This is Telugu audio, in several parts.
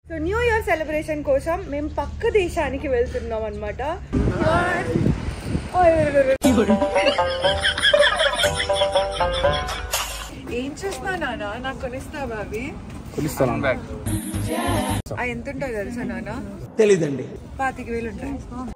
సో న్యూ ఇయర్ సెలబ్రేషన్ కోసం మేము పక్క దేశానికి వెళ్తున్నాం అనమాట ఏం చేస్తున్నా నాన్న నాకు కొనిస్తావా అవి కొనిస్తాను ఆ ఎంత ఉంటాయి తెలుసా నాన్న తెలీదండి పాతిక వేలు ఉంటాయి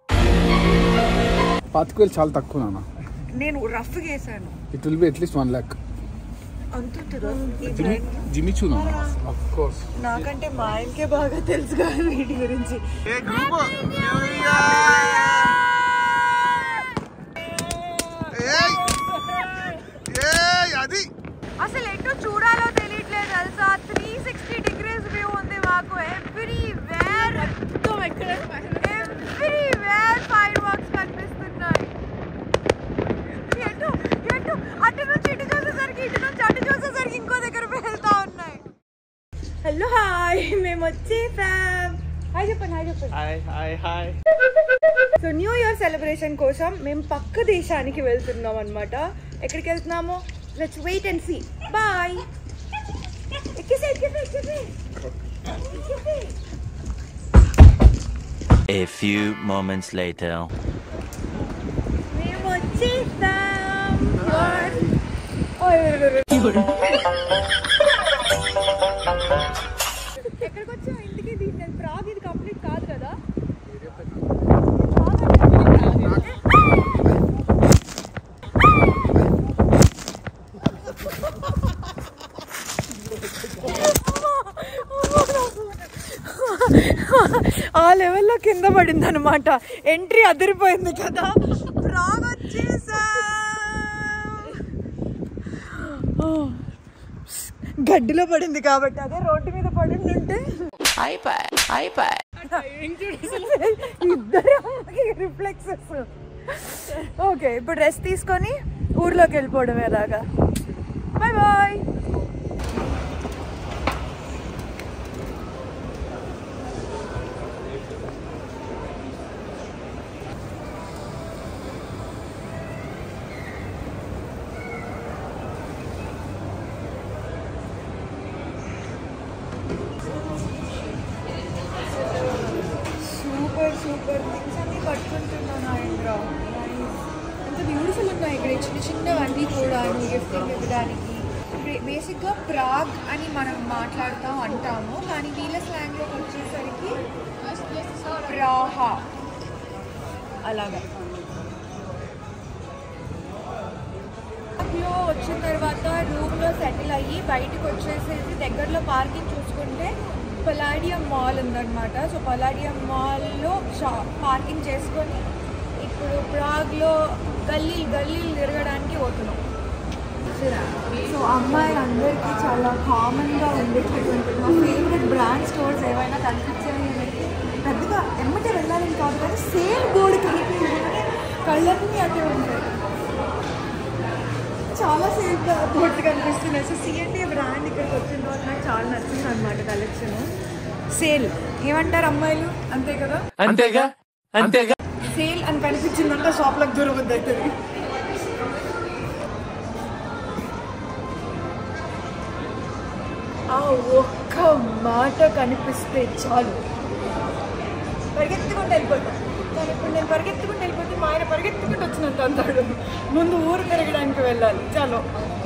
పాతిక వేలు చాలా తక్కువ నాన్న నేను రఫ్ వేసాను it will be at least one lakh అంత ఉంటుందా? ఈ జిమి brand? జిమిచూ నాన్న ఆఫ్ కోర్స్ నాకంటే మా ఆయనకే బాగా తెలుసు కదా వీటి గురించి అది అసలు ఎటు చూడాలో తెలియట్లేదు తెలుసా త్రీ సిక్స్టీ డిగ్రీస్ వ్యూ ఉంది మాకు everywhere everywhere fireworks కనిపిస్తున్నాయి ఎటు ఎటు అటు నుంచి ఇటు చూసేసరికి ఇటు నుంచి అటు చూసేసరికి ఇంకో దగ్గర వెళ్తా ఉన్నాయి హలో హాయ్ మేము వచ్చేసాం హాయ్ చెప్పండి హాయ్ చెప్పండి hi hi hi so new year celebration కోసం మేము పక్క దేశానికి వెళ్తున్నాం అనమాట ఎక్కడికి వెళ్తున్నాము let's wait and see bye ఎక్కేసి ఎక్కేసి ఎక్కేసి ఎక్కేసి A few moments later. మేము వచ్చేసాం ఓయ్, ఓయ్, ఓయ్, ఓయ్. ఎక్కడికి వచ్చావు ఇంటికి దీన్ని ప్రాగ్ ఇది కంప్లీట్ కాదు కదా ఆ లెవెల్లో కింద పడింది అనమాట ఎంట్రీ అదిరిపోయింది కదా ప్రాగ్ వచ్చేసా గడ్డిలో పడింది కాబట్టి అదే రోడ్డు మీద పడింది ఉంటే ఇద్దరు రిఫ్లెక్సెస్ ఓకే ఇప్పుడు రెస్ట్ తీసుకొని ఊర్లోకి వెళ్ళిపోవడం ఎలాగా bye bye super super things అన్ని పట్టుకుంటున్నాను ఇంద్ర ఎంత బ్యూటిఫుల్ ఉన్నాయి ఇక్కడ చిన్న చిన్నవన్నీ కూడా గిఫ్టింగ్ ఇవ్వడానికి బేసిక్గా ప్రాగ్ అని మనం మాట్లాడుతాం అంటాము కానీ వీళ్ళ స్లాంగ్లోకి వచ్చేసరికి ప్రాహా అలాగా లో వచ్చిన తర్వాత రూమ్లో సెటిల్ అయ్యి బయటకు వచ్చేసేసి దగ్గరలో పార్కింగ్ చూసుకుంటే పలాడియం మాల్ ఉందన్నమాట సో పలాడియం మాల్లో షా పార్కింగ్ చేసుకొని ఇప్పుడు ప్రాగ్లో గల్లీ గల్లీలు తిరగడానికి పోతున్నాం సో అమ్మాయిలందరికీ చాలా కామన్గా ఉండేటటువంటి మా ఫేవరెట్ బ్రాండ్ స్టోర్స్ ఏవైనా కనిపించాయి అంటే పెద్దగా ఎమ్మటే వెళ్ళాలని కాదు కానీ సేమ్ గోడు కలిపి కళ్ళన్నీ అటే ఉంటాయి చాలా సేఫ్ బోర్డు కనిపిస్తుంది సో సిఎండి బ్రాండ్ ఇక్కడికి వచ్చిన తర్వాత నాకు చాలా నచ్చింది అనమాట కలెక్షన్ సేల్ ఏమంటారు అమ్మాయిలు అంతే కదా అంతేగా అంతేగా సేల్ అని కనిపించిందంటే షాప్లకు దొరకద్దు అవుతుంది ఆ ఒక్క మాట కనిపిస్తే చాలు పరిగెత్తుకుంటూ వెళ్ళిపోతాం కానీ ఇప్పుడు నేను పరిగెత్తుకుంటూ వెళ్ళిపోతే మా ఆయన పరిగెత్తుకుంటూ వచ్చినంత అంటాడు ముందు ఊరు తిరగడానికి వెళ్ళాలి చాలు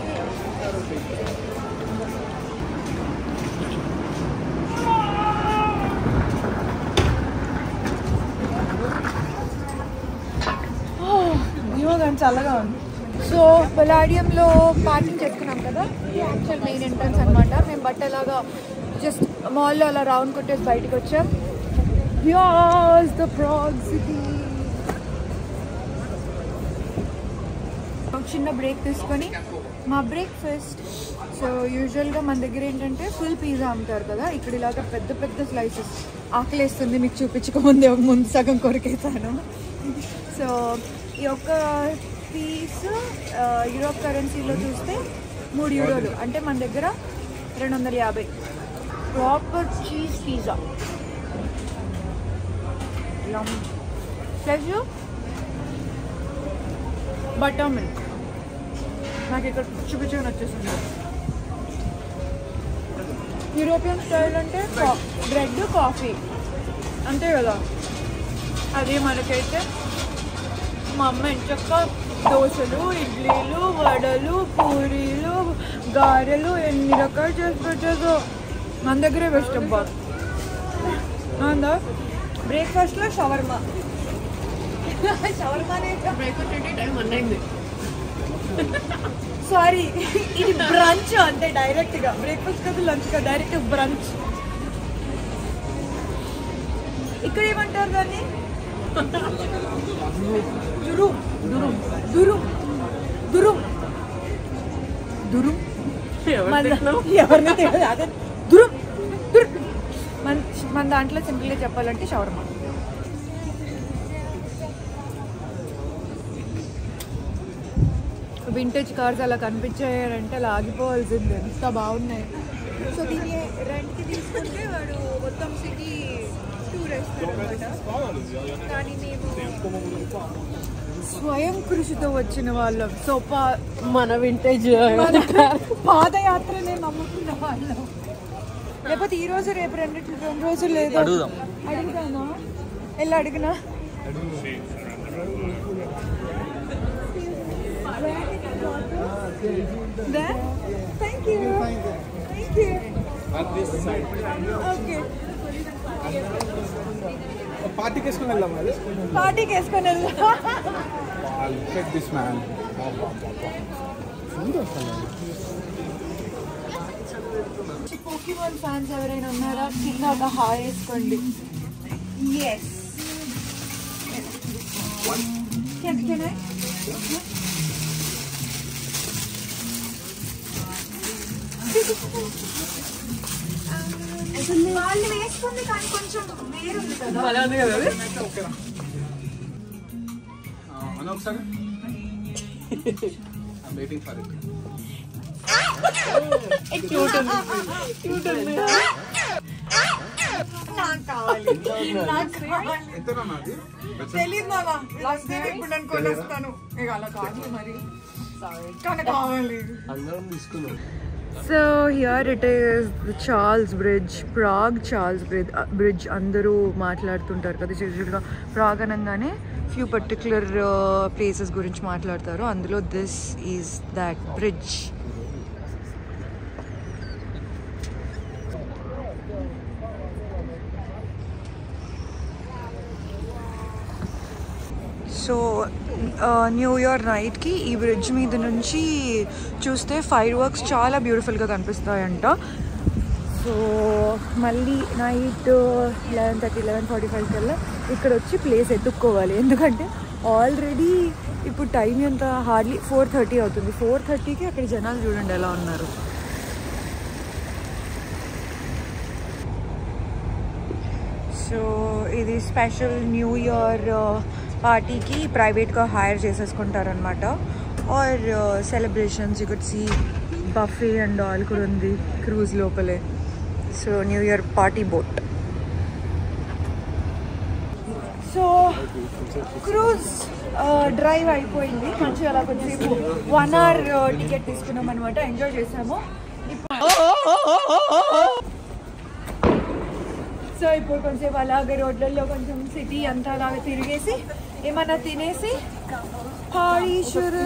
ఏమో కానీ చల్లగా ఉంది సో పలాడియంలో పార్కింగ్ చేసుకున్నాం కదా ఇది యాక్చువల్ మెయిన్ ఎంట్రన్స్ అనమాట మేము బట్టలాగా జస్ట్ మాల్లో అలా రౌండ్ కొట్టేసి బయటకు వచ్చాం యాస్ ద ప్రాగ్ సిటీ చిన్న బ్రేక్ తీసుకొని మా బ్రేక్ఫాస్ట్ సో యూజువల్గా మన దగ్గర ఏంటంటే ఫుల్ పిజ్జా అమ్ముతారు కదా ఇక్కడ ఇలాగ పెద్ద పెద్ద స్లైసెస్ ఆకలేస్తుంది మీకు చూపించకముందే ఒక ముందు సగం కొరికేసాను సో ఈ ఒక్క పీస్ యూరోప్ కరెన్సీలో చూస్తే మూడు యూరోలు అంటే మన దగ్గర రెండు వందల యాభై proper cheese pizza plus buttermilk నాకు ఇక్కడ పిచ్చి పిచ్చిగా నచ్చేసింది యూరోపియన్ స్టైల్ అంటే బ్రెడ్ కాఫీ అంతే కదా అదే మనకైతే మా అమ్మ ఎంచక్క దోశలు ఇడ్లీలు వడలు పూరీలు గారెలు ఎన్ని రకాలు చేసి పెట్టేదో మన దగ్గరే బెస్ట్ అబ్బా అందా బ్రేక్ఫాస్ట్లో షవర్మా షవర్మానే సారీ ఇది బ్రంచ్ అంతే డైరెక్ట్ గా బ్రేక్ఫాస్ట్ కదా లంచ్ కదా డైరెక్ట్ బ్రంచ్ ఇక్కడ ఏమంటారు దాన్ని దురుం దురుం దురుం దురుం దురుం మన- ఎవరిని తెలియదు అదే దురుం దురుం మన మన దాంట్లో సింపుల్గా చెప్పాలంటే షవర్మా వింటేజ్ కార్స్ అలా కనిపించాయంటే అలా ఆగిపోవాల్సిందే ఎంత బాగున్నాయి సో దీన్ని రెంట్కి తీసుకుంటే వాడు మొత్తం సిటీ టూర్ వేస్తాడు కానీ మేము స్వయం కృషితో వచ్చిన వాళ్ళం సో పా మన వింటేజ్ మన పాదయాత్రనే నమ్ముకున్న వాళ్ళం లేకపోతే ఈ రోజు రేపు రెండు రెండు రోజులు లేదు అడుగుదామా వెళ్ళి అడిగినా thank you thank you okay పార్టీకి వేసుకుని వెళ్దాం అది పార్టీకి వేసుకొని వెళ్దాం దిస్ మ్యాన్ పోకీమాన్ ఫ్యాన్స్ ఎవరైనా ఉన్నారా కింద ఒక హాయ్ వేసుకోండి ఎస్ వాళ్ళు వేసుకుంది కానీ కొంచెం వేరుంది కదా అని ఒకసారి వెయిటింగ్ ఫర్ ఇట్ నాకు కావాలి నాకు కావాలి ఎంతనా నాది తెలియదు మామా లాస్ట్ టైం ఇప్పుడు నేను కొనేస్తాను ఇక అలా కాదు మరి కానీ కావాలి so here it is the Charles bridge Prague Charles bridge bridge అందరూ మాట్లాడుతుంటారు కదా యూజువల్గా ప్రాగ్ అనగానే ఫ్యూ పర్టికులర్ ప్లేసెస్ గురించి మాట్లాడతారు అందులో this is that bridge so new year నైట్కి ఈ బ్రిడ్జ్ మీద నుంచి చూస్తే ఫైర్ వర్క్స్ చాలా బ్యూటిఫుల్గా కనిపిస్తాయంట సో మళ్ళీ night eleven thirty eleven forty five కల్లా ఇక్కడ వచ్చి ప్లేస్ ఎత్తుక్కోవాలి ఎందుకంటే ఆల్రెడీ ఇప్పుడు టైం ఎంత హార్డ్లీ ఫోర్ థర్టీ అవుతుంది ఫోర్ థర్టీకి అక్కడ జనాలు చూడండి ఎలా ఉన్నారు సో ఇది స్పెషల్ న్యూ ఇయర్ పార్టీకి ప్రైవేట్గా హైర్ చేసేసుకుంటారనమాట or celebrations you could see buffet and all కూడా ఉంది క్రూజ్ లోపలే so new year party boat so cruise drive అయిపోయింది మంచిగా అలా కొంచెంసేపు వన్ అవర్ టికెట్ తీసుకున్నాం అనమాట ఎంజాయ్ చేసాము సో ఇప్పుడు కొంచెం అలాగే రోడ్లలో కొంచెం సిటీ అంతా అలాగే తిరిగేసి ఏమన్నా తినేసి హాయ్ షురు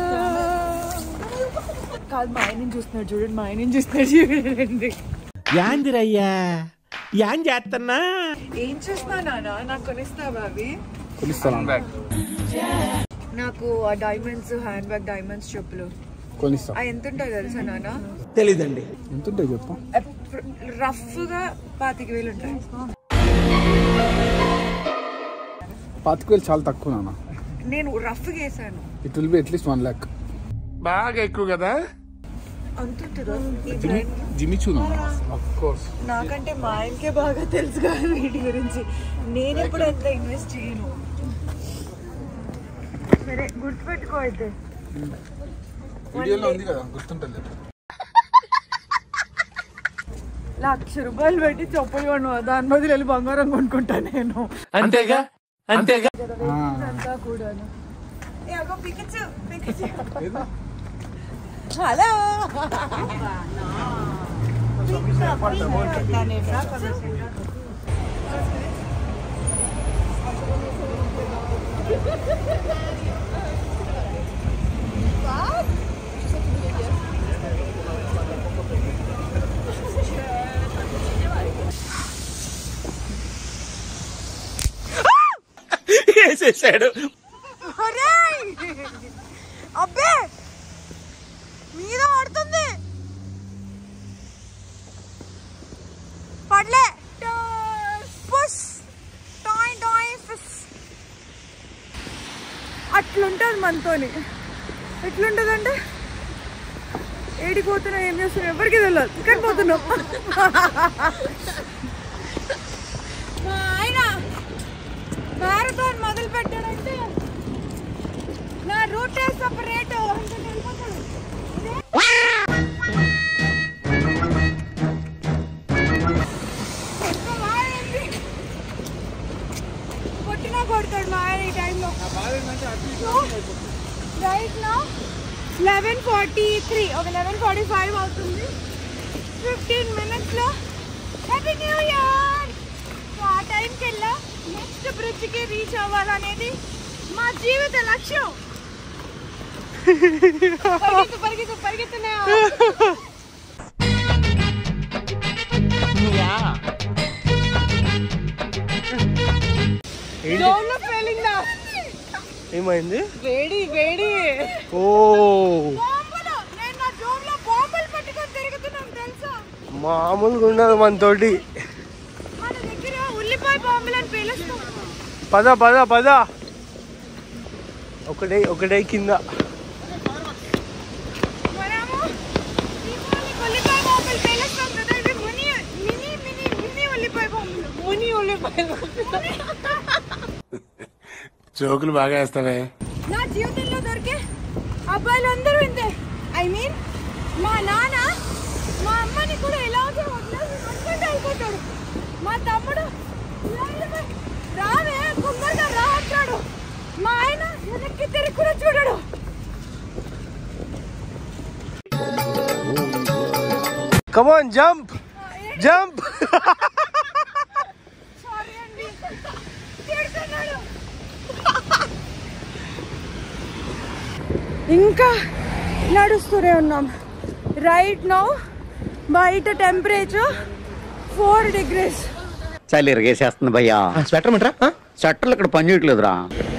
కాదు మా ఆయన చూస్తున్నాడు చూడండి మా ఆయన చూస్తున్నాడు చూడండి యాందిరయ్యా యాన్ చేస్తున్నా ఏం చేస్తున్నా నాన్న నాకు కొనిస్తావా అవి కొనిస్తాను నాకు ఆ డైమండ్స్ హ్యాండ్ బ్యాగ్ డైమండ్స్ చెప్పులు కొనిస్తా అవి ఎంత ఉంటాయి తెలుసా నాన్న తెలీదండి ఎంత ఉంటాయి చెప్పు రఫ్గా పాతిక వేలు ఉంటాయి పాతిక వేలు చాలా తక్కువ నాన్న నేను రఫ్గా వేసాను it will be at least one lakh బాగా ఎక్కువ కదా అంత ఉంటుందా ఈ జిమి brand? జిమిచూ నాన్న ఆఫ్ కోర్స్ నాకంటే మా ఆయనకే బాగా తెలుసు కదా వీటి గురించి నేను ఎప్పుడు ఎంత ఇన్వెస్ట్ చేయను సరే గుర్తుపెట్టుకో అయితే వీడియోలో ఉంది కదా గుర్తుంటుంది లక్ష రూపాయలు పెట్టి చెప్పులు కొను దాని బదులు వెళ్ళి బంగారం కొనుక్కుంటా నేను అంతేగా అంతేగా అంతా కూడాను ఏ, అగో పికచ్చు, పికచ్చు. హలో వేసేసాడు ఒరేయ్! అబ్బే మీద పడుతుంది పడలే పుష్ టాయ్ టాయ్ ఫిష్ అట్లుంటుంది మనతోని ఎట్లుంటుందంటే ఏడికి పోతున్నా ఏం చేస్తున్నా ఎవరికి తెలియదు ఇక్కడ పోతున్నాం మా ఆయన మ్యారథాన్ మొదలు పెట్టాడంటే నా రూట్ సపరేట్ అంటే వెళ్ళిపోతాడు ఇదే. ఒక్క వాడేంటి? కొట్టినా కొడతాడు మా ఆయన ఈ టైంలో రైట్ నా లెవెన్ ఫార్టీ త్రీ ఒక లెవెన్ ఫార్టీ ఫైవ్ అవుతుంది ఫిఫ్టీన్ మినిట్స్లో హ్యాపీ న్యూ ఇయర్ సో ఆ టైంకి వెళ్ళా నెక్స్ట్ బ్రిడ్జ్కి రీచ్ అవ్వాలనేది మా జీవిత లక్ష్యం పరిగెత్తు పరిగెత్తు పరిగెత్తున్నా జోన్లో ఫెయిలింగ్ ఏమైంది వేడి వేడి ఓ బాంబులు నేను నా జోన్లో బాంబులు పట్టుకొని తిరుగుతున్నాను తెలుసా మామూలుగా ఉండదు మనతోటి మన దగ్గర ఉల్లిపాయ బాంబులు అని పిలుస్తాం పద పద పద ఒకటే ఒకటే కింద మనము దీపావళికి ఉల్లిపాయ బాంబులు పేలుస్తాం కదా ఇవి ముని మినీ మినీ మినీ ఉల్లిపాయ బాంబులు ముని ఉల్లిపాయ జోకులు బాగా వేస్తావే నా జీవితంలో దొరికే అబ్బాయిలు అందరూ ఇంతే ఐ మీన్ మా నాన్న మా అమ్మని కూడా ఇలాగే వదిలేసి నడుచుకుంటూ వెళ్ళిపోతాడు మా తమ్ముడు ఇలా వెళ్ళిపోయి, రావే తొందరగా రా అంటాడు మా ఆయన వెనక్కి తిరిగి కూడా చూడడు కమాన్ జంప్ జంప్ సారీ అండి తిడుతున్నాడు ఇంకా నడుస్తూనే ఉన్నాం రైట్ నౌ బయట టెంపరేచర్ ఫోర్ డిగ్రీస్ చలి ఇరగేసేస్తుంది భయ్యా స్వెటర్ మంటరా షట్టర్లు ఇక్కడ పని చేయట్లేదురా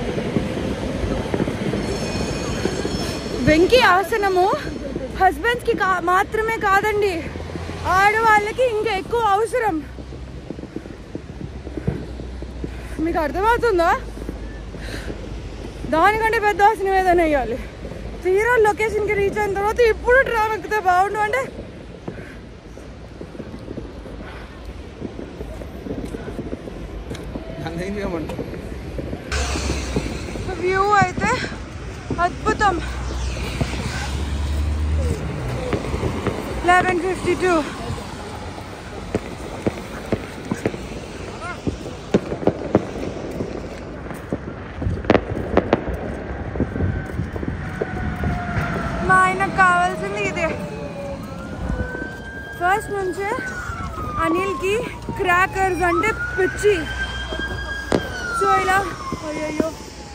వెంకీ ఆసనము హస్బెండ్స్కి కా మాత్రమే కాదండి ఆడవాళ్ళకి ఇంకా ఎక్కువ అవసరం మీకు అర్థమవుతుందా దానికంటే పెద్ద ఆసనం ఏదైనా వేయాలి తీరా లొకేషన్కి రీచ్ అయిన తర్వాత ఇప్పుడు ట్రామ్ ఎక్కితే బాగుండు అంటే నన్ను ఏం చేయమంటావు వ్యూ అయితే అద్భుతం లెవెన్ ఫిఫ్టీ టూ మా ఆయనకు కావాల్సింది ఇదే ఫస్ట్ నుంచే అనిల్కి క్రాకర్స్ అంటే పిచ్చి సో ఇలా అయ్యయ్యో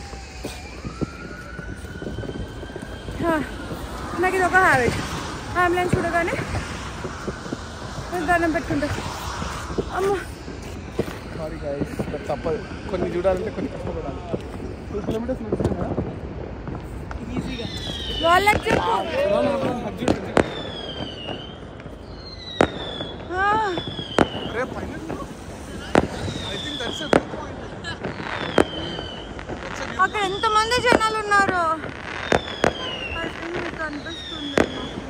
హా, నాకు ఇది ఒక హ్యాబిట్ అంబులెన్స్ చూడగానే నేను దండం పెట్టుకుంటా అమ్మ సారీ గైస్ తప్పదు కొన్ని చూడాలంటే కొన్ని కష్టపడాలి టూ కిలోమీటర్స్ నడుస్తున్నా వాళ్ళకి చెప్పు ఆ, అరే పైన ఐ థింక్ దట్స్ అక్కడ ఎంతమంది జనాలు ఉన్నారు I think మీకు కనిపిస్తుంది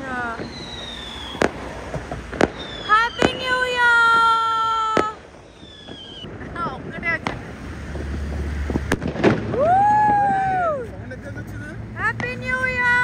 హ్యాపీ న్యూ ఇయర్ ఒక్కటే వచ్చింది happy new year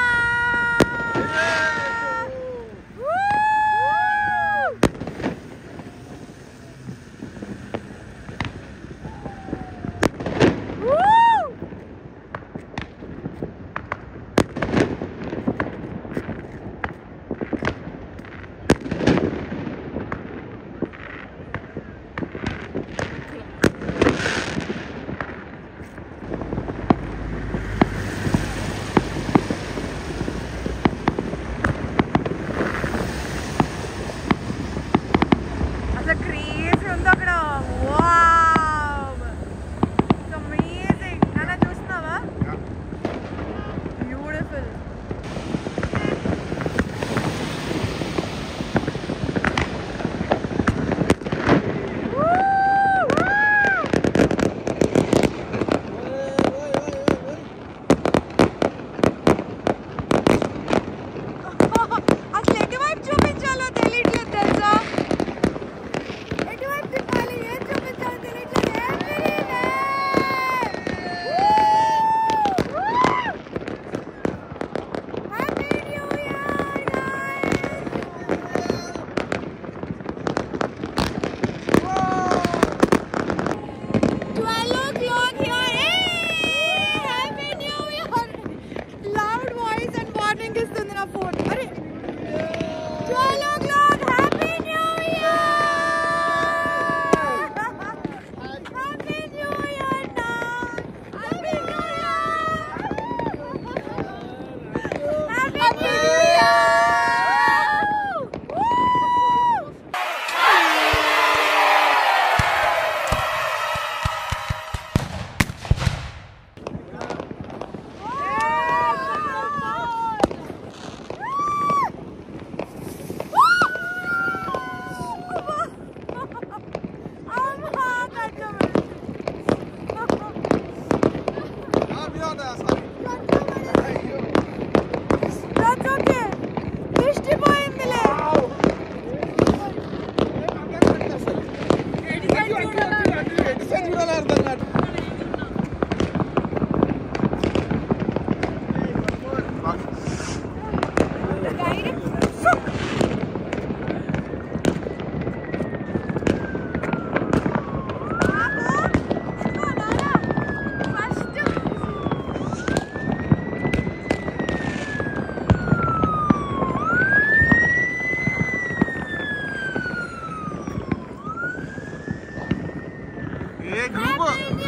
a group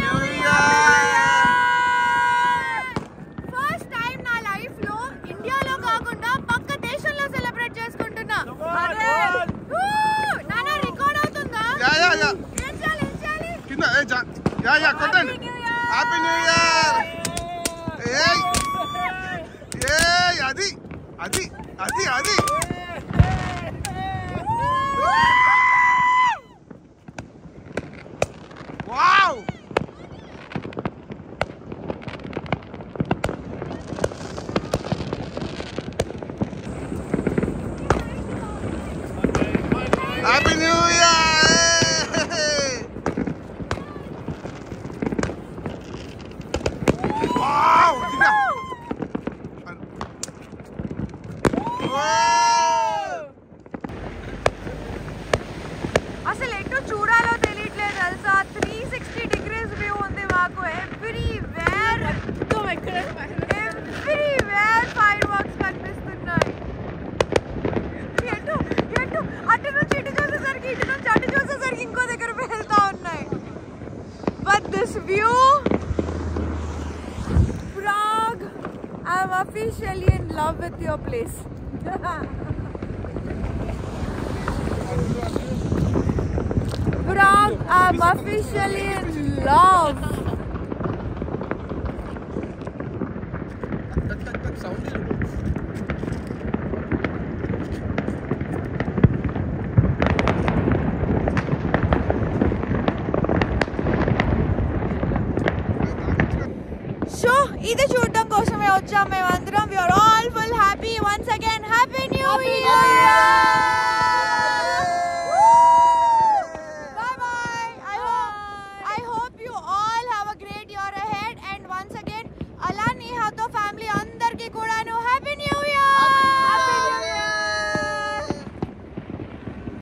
first time నా లైఫ్ లో ఇండియాలో కాకుండా పక్క దేశంలో సెలబ్రేట్ చేసుకుంటున్నా అరే! ఊ! నాన్న రికార్డ్ అవుతుందా యా యా యా ఏం చేయాలి ఏం చేయాలి కింద ఏ జా యా యా కొట్టండి Happy New Year! Happy new year ఏయ్ ఏయ్ అది అది అది అది wow happy new year wow దిగా వావ్ అసలు ఎటు చూడాలో తెలియట్లేదు తెలుసా త్రీ సిక్స్టీ డిగ్రీస్ వ్యూ ఉంది మాకు ఎవ్రీవేర్ ఎవ్రీవేర్ ఫైర్ వర్క్స్ కనిపిస్తున్నాయి ఎటు ఎటు అటు నుంచి ఇటు చూసేసరికి ఇటు నుంచి అటు చూసేసరికి ఇంకో దగ్గర వెళ్తా ఉన్నాయి but this view Prague I'm officially in love with your place Prague, I'm officially in love. So ఇది చూడటం కోసమే వచ్చాం మేమందరం we are all full happy once again happy new year bye bye I hope I hope you all